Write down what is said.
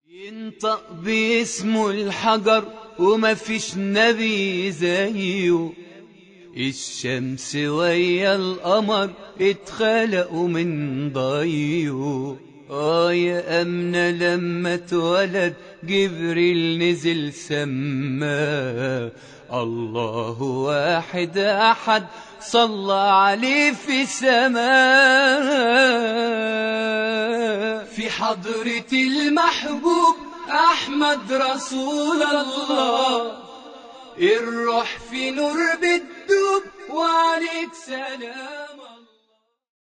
ينطق باسمه الحجر وما فيش نبي زيه الشمس ويا القمر اتخلقوا من ضيه اه يا أمنة لما اتولد جبريل نزل سما الله واحد أحد صلى عليه في سماء في حضرة المحبوب أحمد رسول الله الروح في نور بالدوب وعليك سلام